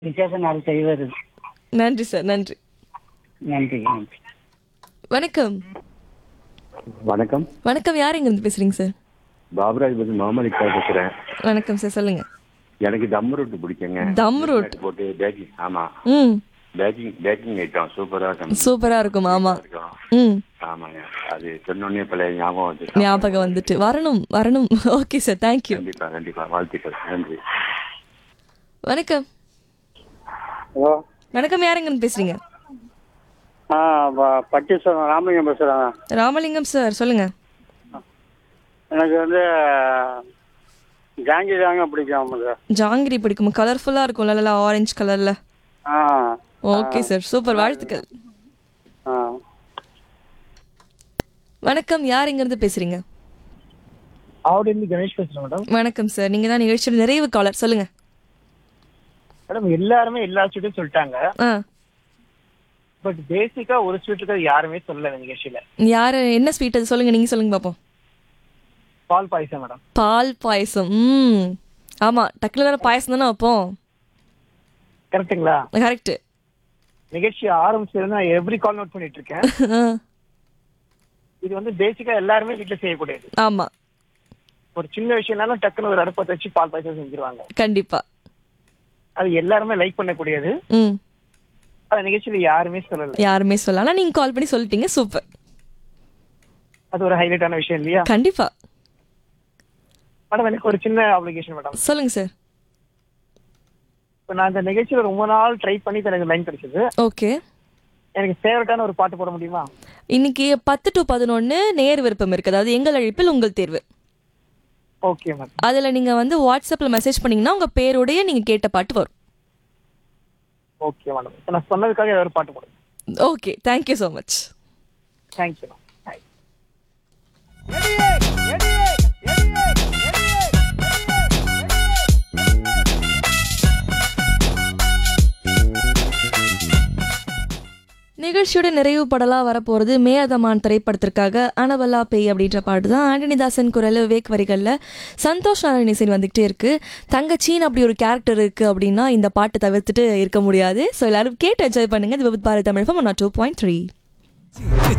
விசேஷ நாள் செய்வது நன்றி சார் நன்றி நன்றி நன்றி வணக்கம் வணக்கம் வணக்கம் யார் எங்க இருந்து பேசுறீங்க சார் பாபராஜ் பத்தி முகமது இக்பால் பேசுறேன் வணக்கம் சார் சொல்லுங்க எனக்கு தம் ரொட்டி பிடிக்குங்க தம் ரொட்டி. போட்டு பேக்கிங் ஆமா ம் பேக்கிங் பேக்கிங் ஐட்டம் சூப்பரா இருக்கும் சூப்பரா இருக்கும் ஆமா இருக்கும். ம் ஆமாங்க அது சொன்னோடனே பழைய ஞாபகம் வந்து ஞாபகம் வந்துட்டு வரணும் வரணும் ஓகே சார் தேங்க்யூ கண்டிப்பா கண்டிப்பா வாழ்த்துக்கள் நன்றி வணக்கம் ஹலோ வணக்கம் யார் எங்க இருந்து பேசுறீங்க ஆ ப- பட்டீஸ்வரம் ராமலிங்கம் பேசுகிறேங்க ராமலிங்கம் சார் சொல்லுங்க எனக்கு வந்து ஜாங்கி தாங்க பிடிக்கும் சார் ஜாங்கிரி பிடிக்கும் கலர்ஃபுல்லா இருக்கும்ல நல்லா ஆரஞ்சு கலர்ல ஆ ஓகே சார் சூப்பர் வாழ்த்துக்கள் ஆ வணக்கம் யார் எங்க இருந்து பேசுறீங்க ஆவடியிலிருந்து கணேஷ் பேசுறேன் மேடம் வணக்கம் சார் நீங்க தான் நிகழ்ச்சியோட நிறைவு காலர் சொல்லுங்க மேடம் எல்லாருமே எல்லா ஸ்வீட்டும் சொல்லிட்டாங்க ஆ பட் பேசிக்கா ஒரு ஸ்வீட் இருக்கிறது யாருமே சொல்லல இந்த நிகழ்ச்சியில யாரு என்ன ஸ்வீட் அது சொல்லுங்க நீங்க சொல்லுங்க பாப்போம் பால் பாயசம் மேடம் பால் பாயசம் ம் ஆமா டக்குல வேற பாயசம் தானே வைப்போம் கரெக்ட்டுங்களா கரெக்ட் நிகழ்ச்சி ஆரம்பிச்சது நான் எவ்ரி கால் நோட் பண்ணிட்டு இருக்கேன் இது வந்து பேசிக்கா எல்லாருமே வீட்ல செய்யக்கூடியது ஆமா ஒரு சின்ன விஷயம்னாலும் டக்குன்னு ஒரு அடுப்பத்தை வச்சு பால் பாயசம் செஞ்சிருவாங்க கண்டிப்பா அது எல்லாருமே லைக் பண்ணக்கூடியது ம் அந்த நிகழ்ச்சியில யாருமே சொல்லல யாருமே சொல்லலாம் ஆனா நீங்க கால் பண்ணி சொல்லிட்டீங்க சூப்பர் அது ஒரு ஹைலைட்டான விஷயம் இல்லையா கண்டிப்பா மேடம் எனக்கு ஒரு சின்ன அப்ளிகேஷன் மேடம் சொல்லுங்க சார் இப்போ நான் இந்த நிகழ்ச்சியில ரொம்ப நாள் ட்ரை பண்ணி எனக்கு லைன் கிடைச்சது ஓகே எனக்கு ஃபேவரட்டான ஒரு பாட்டு போட முடியுமா இன்னைக்கு பத்து டு பதினொன்னு நேர் விருப்பம் இருக்கு அதாவது எங்கள் அழைப்பில் உங்கள் தேர்வு ஓகே மேடம் அதுல நீங்க வந்து வாட்ஸ்அப்ல மெசேஜ் பண்ணீங்கன்னா உங்க பேரோடய நீங்க கேட்ட பாட்டு வரும் ஓகே மேடம் இப்போ நான் சொன்னதுக்காக ஏதாவது ஒரு பாட்டு போடுங்க okay thank you so much thank you ma'am thanks நிகழ்ச்சியோட நிறைவு படலாக வரப்போகிறது மேயதமான் திரைப்படத்திற்காக அனவல்லா பேய் அப்படின்ற பாட்டு தான் ஆண்டனிதாசன் குரல் விவேக் வரிகளில் சந்தோஷ் நாராயண் இசை வந்துக்கிட்டே இருக்கு தங்கச்சின்னு அப்படி ஒரு கேரக்டர் இருக்கு அப்படின்னா இந்த பாட்டு தவிர்த்துட்டு இருக்க முடியாது ஸோ எல்லாரும் கேட்டு என்ஜாய் பண்ணுங்க இது Vividh Bharat Tamil one two point three